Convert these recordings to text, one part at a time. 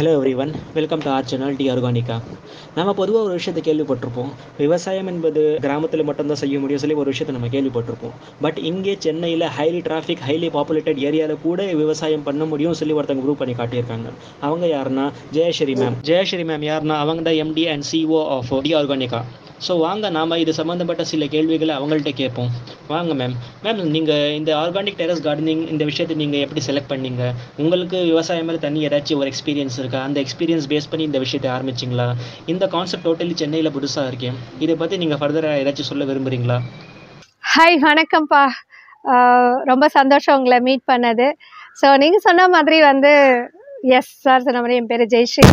hello everyone welcome to our channel the Organica நம்ம பொதுவாக ஒரு விஷயத்தை கேள்விப்பட்டிருப்போம் விவசாயம் என்பது கிராமத்தில் மட்டும்தான் செய்ய முடியும் சொல்லி ஒரு விஷயத்தை நம்ம கேள்விப்பட்டிருப்போம் பட் இங்கே சென்னையில் ஹைலி டிராஃபிக் ஹைலி பாப்புலேட்டட் ஏரியாவில் கூட விவசாயம் பண்ண முடியும் சொல்லி ஒருத்தங்க ப்ரூவ் பண்ணி காட்டியிருக்காங்க அவங்க யாருன்னா ஜெயஸ்ரீ மேம் ஜெயஸ்ரீ மேம் யாருன்னா அவங்க தான் MD and CEO of the Organica so வாங்க நாம் இது சம்மந்தப்பட்ட சில கேள்விகளை அவங்கள்ட்ட கேட்போம் வாங்க மேம் மேம் நீங்கள் இந்த ஆர்கானிக் டெரஸ் கார்டனிங் இந்த விஷயத்தை நீங்கள் எப்படி செலக்ட் பண்ணீங்க உங்களுக்கு விவசாயம் மேலே தனி ஏதாச்சும் ஒரு எக்ஸ்பீரியன்ஸ் இருக்கா அந்த எக்ஸ்பீரியன்ஸ் பேஸ் பண்ணி இந்த விஷயத்தை ஆரம்பிச்சிங்களா இந்த கான்செப்ட் டோட்டலி சென்னையில் புதுசாக இருக்கேன் இதை பற்றி நீங்கள் ஃபர்தராக ஏதாச்சும் சொல்ல விரும்புகிறீங்களா ஹாய் வணக்கம்ப்பா ஆஹ் ரொம்ப சந்தோஷம் உங்களை மீட் பண்ணது ஸோ நீங்கள் சொன்ன மாதிரி வந்து எஸ் சார் சொன்ன மாதிரி என் பேர் ஜெய்ஸ்ரீ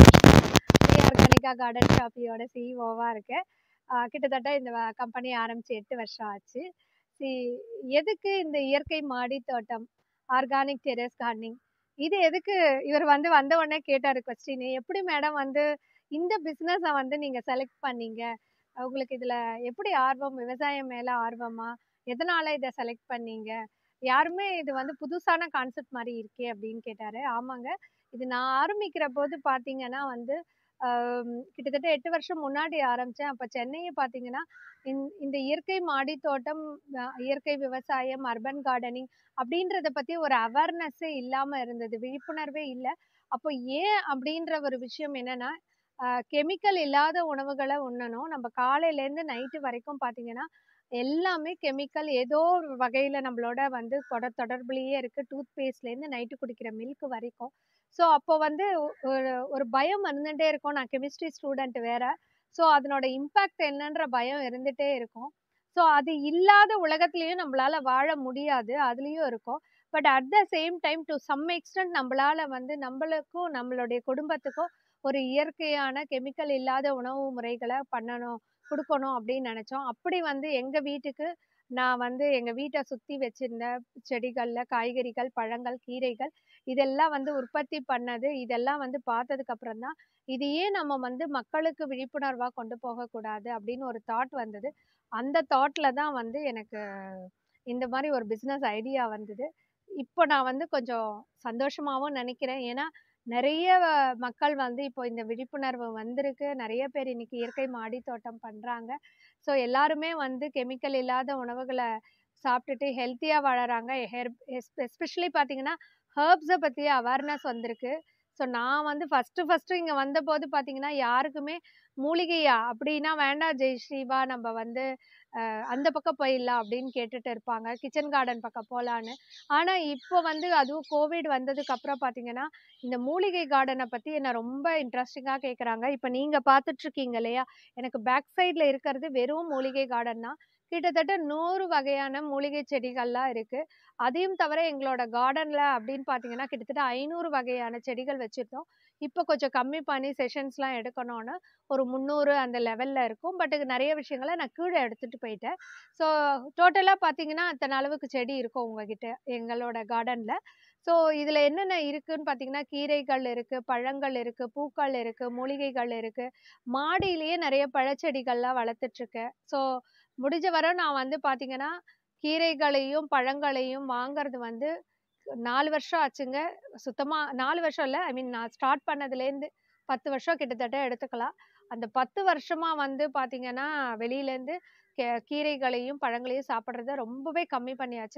ஆர்கானிகா கார்டன் ஷாப்பியோட சிஇஓவாக இருக்கேன் ஆஹ் கிட்டத்தட்ட இந்த கம்பெனி ஆரம்பித்து எட்டு வருஷம் ஆச்சு சி எதுக்கு இந்த இயற்கை மாடி தோட்டம் ஆர்கானிக் டெரஸ் கார்டனிங் இது எதுக்கு இவர் வந்து வந்த உடனே கேட்டார் கொஸ்டின் எப்படி மேடம் வந்து இந்த பிஸ்னஸை வந்து நீங்கள் செலக்ட் பண்ணீங்க உங்களுக்கு இதில் எப்படி ஆர்வம் விவசாயம் மேலே ஆர்வமா எதனால இதை செலக்ட் பண்ணீங்க யாருமே இது வந்து புதுசான கான்செப்ட் மாதிரி இருக்கே அப்படின்னு கேட்டாரு ஆமாங்க இது நான் ஆரம்பிக்கிற போது பார்த்தீங்கன்னா வந்து ஆம், கிட்டத்தட்ட எட்டு வருஷம் முன்னாடி ஆரம்பித்தேன் அப்போ சென்னையை பார்த்தீங்கன்னா இந்த இந்த இயற்கை மாடி தோட்டம் அஹ், இயற்கை விவசாயம் அர்பன் கார்டனிங் அப்படின்றத பற்றி ஒரு அவேர்னஸ்ஸே இல்லாமல் இருந்தது விழிப்புணர்வே இல்லை அப்போ ஏன் அப்படின்ற ஒரு விஷயம் என்னன்னா கெமிக்கல் இல்லாத உணவுகளை உண்ணணும் நம்ம காலையிலேருந்து நைட்டு வரைக்கும் பார்த்தீங்கன்னா எல்லாமே கெமிக்கல் ஏதோ ஒரு வகையில் நம்மளோட வந்து தொட தொடர்புலேயே இருக்குது டூத் பேஸ்ட்லேருந்து நைட்டு குடிக்கிற மில்க் வரைக்கும் ஸோ அப்போ வந்து ஒரு ஒரு பயம் இருந்துகிட்டே இருக்கும் நான் கெமிஸ்ட்ரி ஸ்டூடெண்ட் வேற ஸோ அதனோட இம்பேக்ட் என்னன்ற பயம் இருந்துகிட்டே இருக்கும் ஸோ அது இல்லாத உலகத்துலேயும் நம்மளால வாழ முடியாது அதுலேயும் இருக்கும் but at the same time to some extent நம்மளால வந்து நம்மளுக்கும் நம்மளுடைய குடும்பத்துக்கும் ஒரு இயற்கையான கெமிக்கல் இல்லாத உணவு முறைகளை பண்ணணும் கொடுக்கணும் அப்படின்னு நினச்சோம் அப்படி வந்து எங்கள் வீட்டுக்கு நான் வந்து எங்கள் வீட்டை சுற்றி வச்சிருந்த செடிகளில் காய்கறிகள் பழங்கள் கீரைகள் இதெல்லாம் வந்து உற்பத்தி பண்ணது இதெல்லாம் வந்து பார்த்ததுக்கு அப்புறம் தான் இதையே நம்ம வந்து மக்களுக்கு விழிப்புணர்வாக கொண்டு போகக்கூடாது அப்படின்னு ஒரு தாட் வந்தது அந்த தாட்டில் தான் வந்து எனக்கு இந்த மாதிரி ஒரு பிஸ்னஸ் ஐடியா வந்தது இப்போ நான் வந்து கொஞ்சம் சந்தோஷமாகவும் நினைக்கிறேன் ஏன்னா நிறைய வ- மக்கள் வந்து இப்போ இந்த விழிப்புணர்வு வந்திருக்கு நிறைய பேர் இன்னைக்கு இயற்கை மாடி தோட்டம் பண்ணுறாங்க ஸோ எல்லாருமே வந்து கெமிக்கல் இல்லாத உணவுகளை சாப்பிட்டுட்டு ஹெல்த்தியாக வாழறாங்க ஹெர் எஸ்பெஷலி பார்த்தீங்கன்னா ஹர்ப்ஸை பற்றி அவேர்னஸ் வந்திருக்கு ஸோ நான் வந்து ஃபஸ்ட்டு ஃபஸ்ட்டு இங்கே வந்தபோது பார்த்தீங்கன்னா யாருக்குமே மூலிகையா அப்படின்னா வேண்டாம் ஜெய்ஸ்ரீவா நம்ம வந்து அஹ், அந்த பக்கம் போயிடலாம் அப்படின்னு கேட்டுட்டு இருப்பாங்க கிச்சன் கார்டன் பக்கம் போகலான்னு ஆனால் இப்போ வந்து அதுவும் கோவிட் வந்ததுக்கு அப்புறம் பார்த்தீங்கன்னா இந்த மூலிகை கார்டனை பற்றி என்னை ரொம்ப இன்ட்ரெஸ்டிங்காக கேட்குறாங்க இப்போ நீங்கள் பார்த்துட்ருக்கீங்க இல்லையா எனக்கு பேக் சைடில் இருக்கிறது வெறும் மூலிகை கார்டன் தான் கிட்டத்தட்ட நூறு வகையான மூலிகை செடிகள்லாம் இருக்குது அதையும் தவிர எங்களோட கார்டனில் அப்படின்னு பார்த்தீங்கன்னா கிட்டத்தட்ட ஐநூறு வகையான செடிகள் வச்சுருந்தோம் இப்போ கொஞ்சம் கம்மி பண்ணி செஷன்ஸ்லாம் எடுக்கணும்னு ஒரு முந்நூறு அந்த லெவலில் இருக்கும் பட் நிறைய விஷயங்களை நான் கீழே எடுத்துகிட்டு போயிட்டேன் ஸோ டோட்டலாக பார்த்தீங்கன்னா அத்தனை அளவுக்கு செடி இருக்கும் உங்ககிட்ட எங்களோட கார்டனில் ஸோ இதில் என்னென்ன இருக்குன்னு பார்த்தீங்கன்னா கீரைகள் இருக்குது பழங்கள் இருக்குது பூக்கள் இருக்குது மூலிகைகள் இருக்குது மாடியிலேயே நிறைய பழச்செடிகள்லாம் வளர்த்துட்ருக்கேன் ஸோ முடிஞ்ச வரை நான் வந்து பார்த்தீங்கன்னா கீரைகளையும் பழங்களையும் வாங்குறது வந்து நாலு வருஷம் ஆச்சுங்க சுத்தமாக நாலு வருஷம் இல்லை ஐ மீன் நான் ஸ்டார்ட் பண்ணதுலேருந்து பத்து வருஷம் கிட்டத்தட்ட எடுத்துக்கலாம் அந்த பத்து வருஷமாக வந்து பார்த்தீங்கன்னா வெளியிலேருந்து கே கீரைகளையும் பழங்களையும் சாப்பிட்றத ரொம்பவே கம்மி பண்ணியாச்சு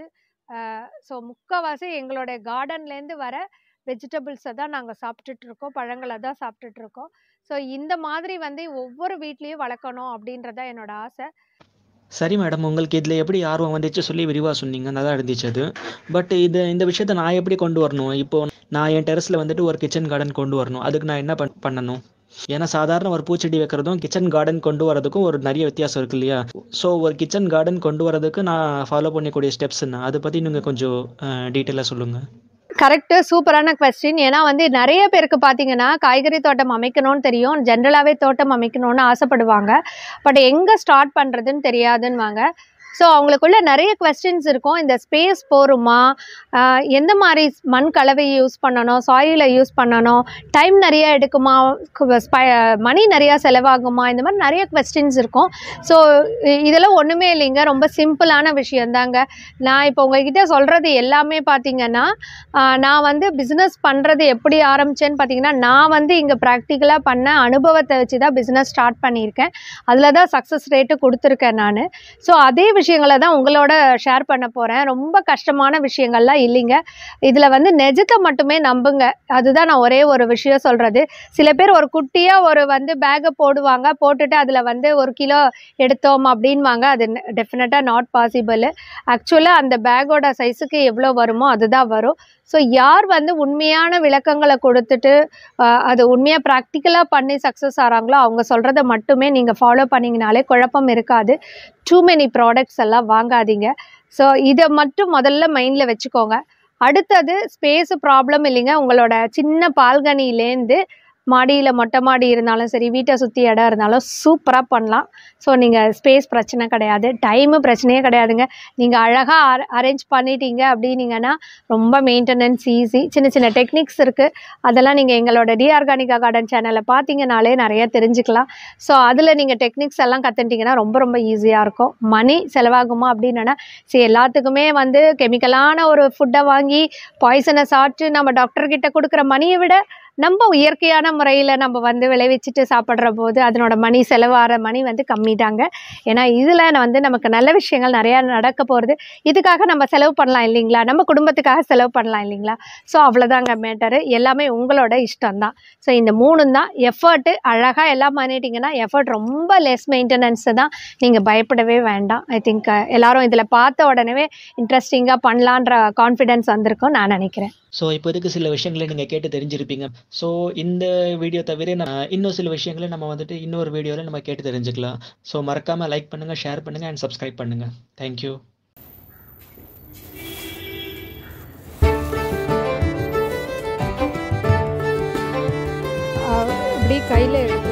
ஸோ முக்கால்வாசி எங்களோட கார்டன்லேருந்து வர வெஜிடபிள்ஸை தான் நாங்கள் சாப்பிட்டுட்டு இருக்கோம் பழங்களை தான் சாப்பிட்டுட்டு இருக்கோம் ஸோ இந்த மாதிரி வந்து ஒவ்வொரு வீட்லேயும் வளர்க்கணும் அப்படின்றதா என்னோட ஆசை சரி மேடம் உங்களுக்கு இதில் எப்படி ஆர்வம் வந்துச்சு சொல்லி விரிவாக சொன்னீங்க நல்லா இருந்துச்சு அது பட் இது இந்த விஷயத்தை நான் எப்படி கொண்டு வரணும் இப்போ நான் என் டெரஸில் வந்துட்டு ஒரு கிச்சன் கார்டன் கொண்டு வரணும் அதுக்கு நான் என்ன பண் பண்ணணும் ஏன்னா சாதாரண ஒரு பூச்செடி வைக்கிறதும் கிச்சன் கார்டன் கொண்டு வரதுக்கும் ஒரு நிறைய வித்தியாசம் இருக்கு இல்லையா ஸோ ஒரு கிச்சன் கார்டன் கொண்டு வரதுக்கு நான் ஃபாலோ பண்ணக்கூடிய ஸ்டெப்ஸ் என்ன அதை பற்றி நீங்கள் கொஞ்சம் டீட்டெயிலாக சொல்லுங்கள் கரெக்டு சூப்பரான கொஸ்டின் ஏன்னா வந்து நிறைய பேருக்கு பார்த்தீங்கன்னா காய்கறி தோட்டம் அமைக்கணும்னு தெரியும் ஜென்ரலாகவே தோட்டம் அமைக்கணும்னு ஆசைப்படுவாங்க பட் எங்கே ஸ்டார்ட் பண்ணுறதுன்னு தெரியாதுன்னுவாங்க ஸோ அவங்களுக்குள்ள நிறைய கொஸ்டின்ஸ் இருக்கும் இந்த ஸ்பேஸ் போருமா ஆஹ் எந்த மாதிரி மண் கலவையை யூஸ் பண்ணணும் சாயிலை யூஸ் பண்ணணும் டைம் நிறைய எடுக்குமா மணி நிறையா செலவாகுமா இந்த மாதிரி நிறைய கொஸ்டின்ஸ் இருக்கும் ஸோ இதெல்லாம் ஒன்றுமே இல்லைங்க ரொம்ப சிம்பிளான விஷயந்தாங்க நான் இப்போ உங்ககிட்ட சொல்கிறது எல்லாமே பார்த்தீங்கன்னா ஆஹ் நான் வந்து பிஸ்னஸ் பண்ணுறது எப்படி ஆரம்பிச்சேன்னு பார்த்தீங்கன்னா நான் வந்து இங்கே ப்ராக்டிக்கலாக பண்ண அனுபவத்தை வச்சு தான் பிஸ்னஸ் ஸ்டார்ட் பண்ணியிருக்கேன் அதில் தான் சக்ஸஸ் ரேட்டு கொடுத்துருக்கேன் நான் ஸோ அதே விஷயங்களை தான் உங்களோட ஷேர் பண்ண போகிறேன் ரொம்ப கஷ்டமான விஷயங்கள்லாம் இல்லைங்க இதில் வந்து நெஜத்தை மட்டுமே நம்புங்க அதுதான் நான் ஒரே ஒரு விஷயம் சொல்கிறது சில பேர் ஒரு குட்டியாக ஒரு வந்து பேக்கை போடுவாங்க போட்டுட்டு அதில் வந்து ஒரு கிலோ எடுத்தோம் அப்படின்வாங்க அது டெஃபினட்டாக நாட் பாசிபிள் ஆக்சுவலாக அந்த பேக்கோட சைஸுக்கு எவ்வளோ வருமோ அதுதான் வரும் ஸோ யார் வந்து உண்மையான விளக்கங்களை கொடுத்துட்டு ஆஹ், அது உண்மையாக ப்ராக்டிக்கலாக பண்ணி சக்ஸஸ் ஆகிறாங்களோ அவங்க சொல்கிறத மட்டுமே நீங்கள் ஃபாலோ பண்ணிங்கனாலே குழப்பம் இருக்காது டூ மெனி ப்ராடக்ட்ஸ் எல்லாம் வாங்காதீங்க ஸோ இதை மட்டும் முதல்ல மைண்டில் வச்சுக்கோங்க அடுத்தது ஸ்பேஸ் ப்ராப்ளம் இல்லைங்க உங்களோட சின்ன பால்கனிலேருந்து மாடியில் மொட்டை மாடி இருந்தாலும் சரி வீட்டை சுற்றி இடம் இருந்தாலும் சூப்பராக பண்ணலாம் ஸோ நீங்கள் ஸ்பேஸ் பிரச்சனை கிடையாது டைமு பிரச்சனையே கிடையாதுங்க நீங்கள் அழகாக அரேஞ்ச் பண்ணிட்டீங்க அப்படின்னீங்கன்னா ரொம்ப மெயின்டெனன்ஸ் ஈஸி சின்ன சின்ன டெக்னிக்ஸ் இருக்குது அதெல்லாம் நீங்கள் எங்களோட டி ஆர்கானிகா கார்டன் சேனலை பார்த்தீங்கனாலே நிறைய தெரிஞ்சுக்கலாம் ஸோ அதில் நீங்கள் டெக்னிக்ஸ் எல்லாம் கற்றுட்டிங்கன்னா ரொம்ப ரொம்ப ஈஸியாக இருக்கும் மணி செலவாகுமா அப்படின்னா சரி எல்லாத்துக்குமே வந்து கெமிக்கலான ஒரு ஃபுட்டை வாங்கி பாய்சனை சாப்பிட்டு நம்ம டாக்டர்கிட்ட கொடுக்குற மணியை விட நம்ம இயற்கையான முறையில் நம்ம வந்து விளைவிச்சிட்டு சாப்பிட்ற போது அதனோட மணி செலவாகிற மணி வந்து கம்மி தாங்க ஏன்னா இதில் வந்து நமக்கு நல்ல விஷயங்கள் நிறையா நடக்க போகிறது இதுக்காக நம்ம செலவு பண்ணலாம் இல்லைங்களா நம்ம குடும்பத்துக்காக செலவு பண்ணலாம் இல்லைங்களா ஸோ அவ்வளோதாங்க மேட்டரு எல்லாமே உங்களோட இஷ்டம் தான் ஸோ இந்த மூணும் தான் எஃபர்ட்டு அழகாக எல்லாம் பண்ணிட்டீங்கன்னா எஃபர்ட் ரொம்ப லெஸ் மெயின்டெனன்ஸு தான் நீங்கள் பயப்படவே வேண்டாம் ஐ திங்க் எல்லாரும் இதில் பார்த்த உடனே இன்ட்ரெஸ்டிங்காக பண்ணலான்ற கான்ஃபிடென்ஸ் வந்திருக்கும் நான் நினைக்கிறேன் ஸோ இப்போதைக்கு சில விஷயங்களை நீங்கள் கேட்டு தெரிஞ்சிருப்பீங்க ஸோ இந்த வீடியோ தவிர நம்ம இன்னும் சில விஷயங்களை நம்ம வந்துட்டு இன்னொரு வீடியோவில் நம்ம கேட்டு தெரிஞ்சுக்கலாம் ஸோ மறக்காமல் லைக் பண்ணுங்கள் ஷேர் பண்ணுங்கள் அண்ட் சப்ஸ்கிரைப் பண்ணுங்கள் தேங்க்யூ இப்படி கையில்